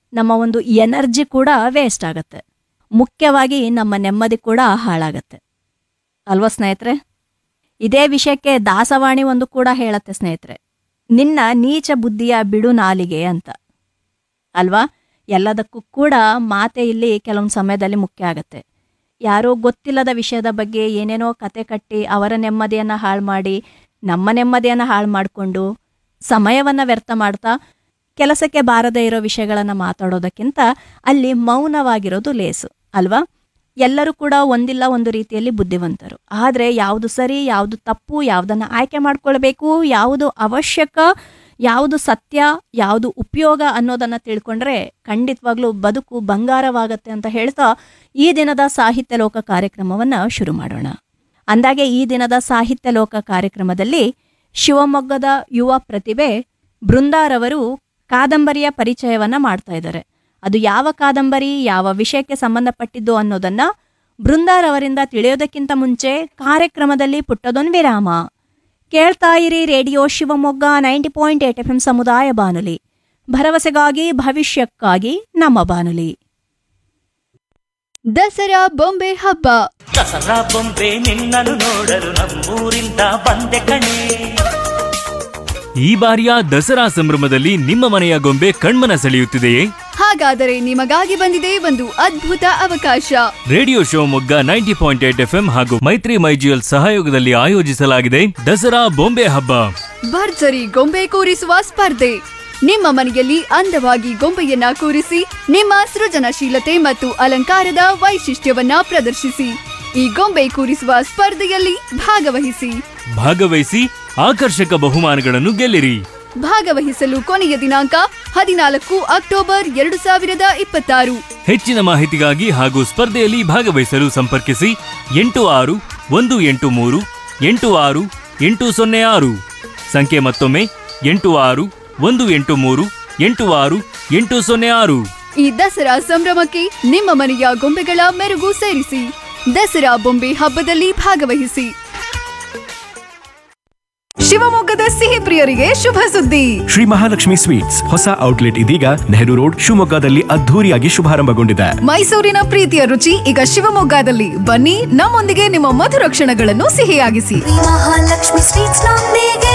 ನಮ್ಮ ಒಂದು ಎನರ್ಜಿ ಕೂಡ ವೇಸ್ಟ್ ಆಗತ್ತೆ ಮುಖ್ಯವಾಗಿ ನಮ್ಮ ನೆಮ್ಮದಿ ಕೂಡ ಹಾಳಾಗತ್ತೆ ಅಲ್ವಾ ಸ್ನೇಹಿತರೆ ಇದೇ ವಿಷಯಕ್ಕೆ ದಾಸವಾಣಿ ಒಂದು ಕೂಡ ಹೇಳತ್ತೆ ಸ್ನೇಹಿತರೆ ನಿನ್ನ ನೀಚ ಬುದ್ಧಿಯ ಬಿಡು ನಾಲಿಗೆ ಅಂತ ಅಲ್ವಾ ಎಲ್ಲದಕ್ಕೂ ಕೂಡ ಮಾತೆ ಇಲ್ಲಿ ಕೆಲವೊಂದು ಸಮಯದಲ್ಲಿ ಮುಖ್ಯ ಆಗತ್ತೆ ಯಾರೋ ಗೊತ್ತಿಲ್ಲದ ವಿಷಯದ ಬಗ್ಗೆ ಏನೇನೋ ಕತೆ ಕಟ್ಟಿ ಅವರ ನೆಮ್ಮದಿಯನ್ನು ಹಾಳು ಮಾಡಿ ನಮ್ಮ ನೆಮ್ಮದಿಯನ್ನು ಹಾಳು ಮಾಡಿಕೊಂಡು ಸಮಯವನ್ನು ವ್ಯರ್ಥ ಮಾಡ್ತಾ ಕೆಲಸಕ್ಕೆ ಬಾರದೇ ಇರೋ ವಿಷಯಗಳನ್ನು ಮಾತಾಡೋದಕ್ಕಿಂತ ಅಲ್ಲಿ ಮೌನವಾಗಿರೋದು ಲೇಸು ಅಲ್ವಾ ಎಲ್ಲರೂ ಕೂಡ ಒಂದಿಲ್ಲ ಒಂದು ರೀತಿಯಲ್ಲಿ ಬುದ್ಧಿವಂತರು ಆದರೆ ಯಾವುದು ಸರಿ ಯಾವುದು ತಪ್ಪು ಯಾವುದನ್ನು ಆಯ್ಕೆ ಮಾಡ್ಕೊಳ್ಬೇಕು ಯಾವುದು ಅವಶ್ಯಕ ಯಾವುದು ಸತ್ಯ ಯಾವುದು ಉಪಯೋಗ ಅನ್ನೋದನ್ನು ತಿಳ್ಕೊಂಡ್ರೆ ಖಂಡಿತವಾಗ್ಲೂ ಬದುಕು ಬಂಗಾರವಾಗತ್ತೆ ಅಂತ ಹೇಳ್ತಾ ಈ ದಿನದ ಸಾಹಿತ್ಯ ಲೋಕ ಕಾರ್ಯಕ್ರಮವನ್ನು ಶುರು ಮಾಡೋಣ ಅಂದಾಗೆ ಈ ದಿನದ ಸಾಹಿತ್ಯ ಲೋಕ ಕಾರ್ಯಕ್ರಮದಲ್ಲಿ ಶಿವಮೊಗ್ಗದ ಯುವ ಪ್ರತಿಭೆ ಬೃಂದಾರವರು ಕಾದಂಬರಿಯ ಪರಿಚಯವನ್ನ ಮಾಡ್ತಾ ಇದ್ದಾರೆ ಅದು ಯಾವ ಕಾದಂಬರಿ ಯಾವ ವಿಷಯಕ್ಕೆ ಸಂಬಂಧಪಟ್ಟಿದ್ದು ಅನ್ನೋದನ್ನ ಬೃಂದಾರವರಿಂದ ತಿಳಿಯೋದಕ್ಕಿಂತ ಮುಂಚೆ ಕಾರ್ಯಕ್ರಮದಲ್ಲಿ ಪುಟ್ಟದೊಂದು ವಿರಾಮ ಕೇಳ್ತಾ ಇರಿ radio Shivamogga ninety point eight F M ಸಮುದಾಯ ಬಾನುಲಿ ಭರವಸೆಗಾಗಿ ಭವಿಷ್ಯಕ್ಕಾಗಿ ನಮ್ಮ ಬಾನುಲಿ ದಸರಾ ಬೊಂಬೆ ಹಬ್ಬ ದಸರಾ ಬೊಂಬೆ ನಿನ್ನನ್ನು ನೋಡಲು ನಮ್ಮೂರಿಂದ ಬಂದೆ ಕಣೆ ಈ ಬಾರಿಯ ದಸರಾ ಸಂಭ್ರಮದಲ್ಲಿ ನಿಮ್ಮ ಮನೆಯ ಗೊಂಬೆ ಕಣ್ಮನ ಸೆಳೆಯುತ್ತಿದೆಯೇ ಹಾಗಾದರೆ ನಿಮಗಾಗಿ ಬಂದಿದೆ ಒಂದು ಅದ್ಭುತ ಅವಕಾಶ radio Shivamogga ninety point eight F ಹಾಗೂ ಮೈತ್ರಿ ಮೈಜಿಯಲ್ ಸಹಯೋಗದಲ್ಲಿ ಆಯೋಜಿಸಲಾಗಿದೆ ದಸರಾ ಬೊಂಬೆ ಹಬ್ಬ ಭರ್ಜರಿ ಗೊಂಬೆ ಕೂರಿಸುವ ಸ್ಪರ್ಧೆ ನಿಮ್ಮ ಮನೆಯಲ್ಲಿ ಅಂದವಾಗಿ ಗೊಂಬೆಯನ್ನ ಕೂರಿಸಿ ನಿಮ್ಮ ಸೃಜನಶೀಲತೆ ಮತ್ತು ಅಲಂಕಾರದ ವೈಶಿಷ್ಟ್ಯವನ್ನ ಪ್ರದರ್ಶಿಸಿ ಈ ಗೊಂಬೆ ಕೂರಿಸುವ ಸ್ಪರ್ಧೆಯಲ್ಲಿ ಭಾಗವಹಿಸಿ ಭಾಗವಹಿಸಿ ಆಕರ್ಷಕ ಬಹುಮಾನಗಳನ್ನು ಗೆಲ್ಲಿರಿ ಭಾಗವಹಿಸಲು ಕೊನೆಯ ದಿನಾಂಕ ಹದಿನಾಲ್ಕು ಅಕ್ಟೋಬರ್ ಎರಡು ಸಾವಿರದ ಇಪ್ಪತ್ತಾರು ಹೆಚ್ಚಿನ ಮಾಹಿತಿಗಾಗಿ ಹಾಗೂ ಸ್ಪರ್ಧೆಯಲ್ಲಿ ಭಾಗವಹಿಸಲು ಸಂಪರ್ಕಿಸಿ ಎಂಟು ಆರು ಒಂದು ಎಂಟು ಮೂರು ಎಂಟು ಆರು ಎಂಟು ಸೊನ್ನೆ ಆರು ಸಂಖ್ಯೆ ಮತ್ತೊಮ್ಮೆ ಎಂಟು ಆರು ಒಂದು ಎಂಟು ಮೂರು ಎಂಟು ಆರು ಎಂಟು ಸೊನ್ನೆ ಆರು ಈ ದಸರಾ ಸಂಭ್ರಮಕ್ಕೆ ನಿಮ್ಮ ಮನೆಯ ಗೊಂಬೆಗಳ ಮೆರುಗು ಸೇರಿಸಿ ದಸರಾ ಬೊಂಬೆ ಹಬ್ಬದಲ್ಲಿ ಭಾಗವಹಿಸಿ ಶಿವಮೊಗ್ಗದ ಸಿಹಿ ಪ್ರಿಯರಿಗೆ ಶುಭ ಸುದ್ದಿ ಶ್ರೀ ಮಹಾಲಕ್ಷ್ಮಿ ಸ್ವೀಟ್ಸ್ ಹೊಸ ಔಟ್ಲೆಟ್ ಇದೀಗ ನೆಹರು ರೋಡ್ ಶಿವಮೊಗ್ಗದಲ್ಲಿ ಅದ್ಧೂರಿಯಾಗಿ ಶುಭಾರಂಭಗೊಂಡಿದೆ ಮೈಸೂರಿನ ಪ್ರೀತಿಯ ರುಚಿ ಈಗ ಶಿವಮೊಗ್ಗದಲ್ಲಿ ಬನ್ನಿ ನಮ್ಮೊಂದಿಗೆ ನಿಮ್ಮ ಮಧುರ ಕ್ಷಣಗಳನ್ನು ಸಿಹಿಯಾಗಿಸಿ ಮಹಾಲಕ್ಷ್ಮಿ ಸ್ವೀಟ್ಸ್ ನೊಂದಿಗೆ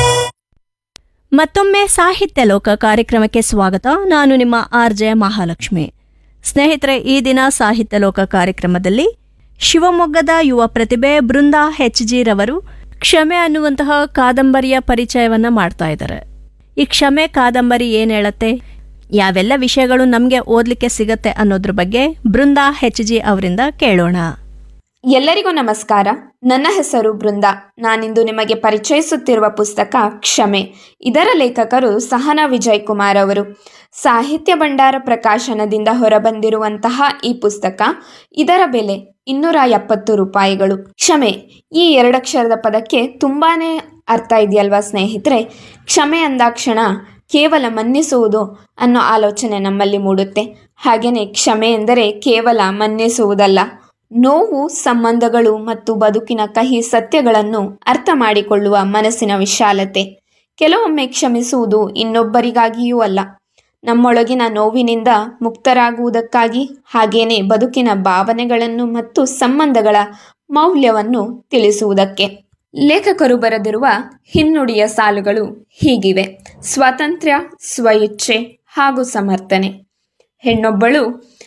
ಮತ್ತೊಮ್ಮೆ ಸಾಹಿತ್ಯ ಲೋಕ ಕಾರ್ಯಕ್ರಮಕ್ಕೆ ಸ್ವಾಗತ ನಾನು ನಿಮ್ಮ ಆರ್ ಜೆ ಮಹಾಲಕ್ಷ್ಮಿ ಸ್ನೇಹಿತರೆ ಈ ದಿನ ಸಾಹಿತ್ಯ ಲೋಕ ಕಾರ್ಯಕ್ರಮದಲ್ಲಿ ಶಿವಮೊಗ್ಗದ ಯುವ ಪ್ರತಿಭೆ ಬೃಂದಾ ಹೆಚ್ ಜಿ ರವರು ಕ್ಷಮೆ ಅನ್ನುವಂತಹ ಕಾದಂಬರಿಯ ಪರಿಚಯವನ್ನ ಮಾಡ್ತಾ ಇದ್ದಾರೆ ಈ ಕ್ಷಮೆ ಕಾದಂಬರಿ ಏನ್ ಹೇಳತ್ತೆ ಯಾವೆಲ್ಲ ವಿಷಯಗಳು ನಮಗೆ ಓದ್ಲಿಕ್ಕೆ ಸಿಗತ್ತೆ ಅನ್ನೋದ್ರ ಬಗ್ಗೆ ಬೃಂದಾ ಹೆಚ್ ಜಿ ಅವರಿಂದ ಕೇಳೋಣ ಎಲ್ಲರಿಗೂ ನಮಸ್ಕಾರ ನನ್ನ ಹೆಸರು ಬೃಂದ ನಾನಿಂದು ನಿಮಗೆ ಪರಿಚಯಿಸುತ್ತಿರುವ ಪುಸ್ತಕ ಕ್ಷಮೆ ಇದರ ಲೇಖಕರು ಸಹನಾ ವಿಜಯ್ ಕುಮಾರ್ ಅವರು ಸಾಹಿತ್ಯ ಭಂಡಾರ ಪ್ರಕಾಶನದಿಂದ ಹೊರಬಂದಿರುವಂತಹ ಈ ಪುಸ್ತಕ ಇದರ ಬೆಲೆ ಇನ್ನೂರ ಎಪ್ಪತ್ತು ರೂಪಾಯಿಗಳು ಕ್ಷಮೆ ಈ ಎರಡಕ್ಷರದ ಪದಕ್ಕೆ ತುಂಬಾನೇ ಅರ್ಥ ಇದೆಯಲ್ವಾ ಸ್ನೇಹಿತರೆ ಕ್ಷಮೆ ಅಂದಾಕ್ಷಣ ಕೇವಲ ಮನ್ನಿಸುವುದು ಅನ್ನೋ ಆಲೋಚನೆ ನಮ್ಮಲ್ಲಿ ಮೂಡುತ್ತೆ ಹಾಗೆಯೇ ಕ್ಷಮೆ ಎಂದರೆ ಕೇವಲ ಮನ್ನಿಸುವುದಲ್ಲ ನೋವು ಸಂಬಂಧಗಳು ಮತ್ತು ಬದುಕಿನ ಕಹಿ ಸತ್ಯಗಳನ್ನು ಅರ್ಥ ಮಾಡಿಕೊಳ್ಳುವ ಮನಸ್ಸಿನ ವಿಶಾಲತೆ ಕೆಲವೊಮ್ಮೆ ಕ್ಷಮಿಸುವುದು ಇನ್ನೊಬ್ಬರಿಗಾಗಿಯೂ ಅಲ್ಲ ನಮ್ಮೊಳಗಿನ ನೋವಿನಿಂದ ಮುಕ್ತರಾಗುವುದಕ್ಕಾಗಿ ಹಾಗೇನೆ ಬದುಕಿನ ಭಾವನೆಗಳನ್ನು ಮತ್ತು ಸಂಬಂಧಗಳ ಮೌಲ್ಯವನ್ನು ತಿಳಿಸುವುದಕ್ಕೆ ಲೇಖಕರು ಬರೆದಿರುವ ಹಿನ್ನುಡಿಯ ಸಾಲುಗಳು ಹೀಗಿವೆ ಸ್ವಾತಂತ್ರ್ಯ ಸ್ವಇಚ್ಛೆ ಹಾಗೂ ಸಮರ್ಥನೆ ಹೆಣ್ಣೊಬ್ಬಳು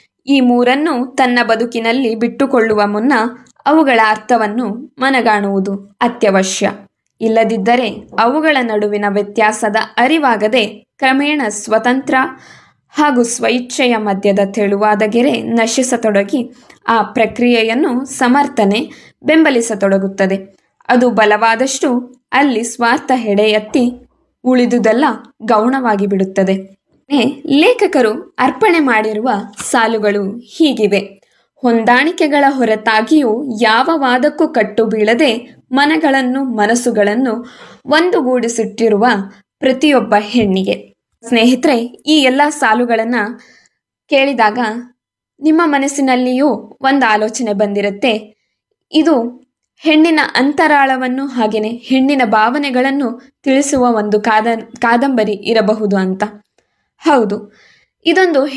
ಈ ಮೂರನ್ನು ತನ್ನ ಬದುಕಿನಲ್ಲಿ ಬಿಟ್ಟುಕೊಳ್ಳುವ ಮುನ್ನ ಅವುಗಳ ಅರ್ಥವನ್ನು ಮನಗಾಣುವುದು ಅತ್ಯವಶ್ಯ ಇಲ್ಲದಿದ್ದರೆ ಅವುಗಳ ನಡುವಿನ ವ್ಯತ್ಯಾಸದ ಅರಿವಾಗದೆ ಕ್ರಮೇಣ ಸ್ವತಂತ್ರ ಹಾಗೂ ಸ್ವಇಚ್ಛೆಯ ಮಧ್ಯದ ತೆಳುವಾದ ಗೆರೆ ನಶಿಸತೊಡಗಿ ಆ ಪ್ರಕ್ರಿಯೆಯನ್ನು ಸಮರ್ಥನೆ ಬೆಂಬಲಿಸತೊಡಗುತ್ತದೆ ಅದು ಬಲವಾದಷ್ಟು ಅಲ್ಲಿ ಸ್ವಾರ್ಥ ಹೆಡೆ ಎತ್ತಿ ಉಳಿದುದೆಲ್ಲ ಗೌಣವಾಗಿ ಬಿಡುತ್ತದೆ ಏ, ಲೇಖಕರು ಅರ್ಪಣೆ ಮಾಡಿರುವ ಸಾಲುಗಳು ಹೀಗಿವೆ ಹೊಂದಾಣಿಕೆಗಳ ಹೊರತಾಗಿಯೂ ಯಾವ ವಾದಕ್ಕೂ ಕಟ್ಟು ಬೀಳದೆ ಮನಗಳನ್ನು ಮನಸ್ಸುಗಳನ್ನು ಒಂದುಗೂಡಿಸಿಟ್ಟಿರುವ ಪ್ರತಿಯೊಬ್ಬ ಹೆಣ್ಣಿಗೆ ಸ್ನೇಹಿತರೆ ಈ ಎಲ್ಲ ಸಾಲುಗಳನ್ನು ಕೇಳಿದಾಗ ನಿಮ್ಮ ಮನಸ್ಸಿನಲ್ಲಿಯೂ ಒಂದು ಆಲೋಚನೆ ಬಂದಿರುತ್ತೆ ಇದು ಹೆಣ್ಣಿನ ಅಂತರಾಳವನ್ನು ಹಾಗೆಯೇ ಹೆಣ್ಣಿನ ಭಾವನೆಗಳನ್ನು ತಿಳಿಸುವ ಒಂದು ಕಾದ ಕಾದಂಬರಿ ಇರಬಹುದು ಅಂತ ಹೌದು ಇದೊಂದು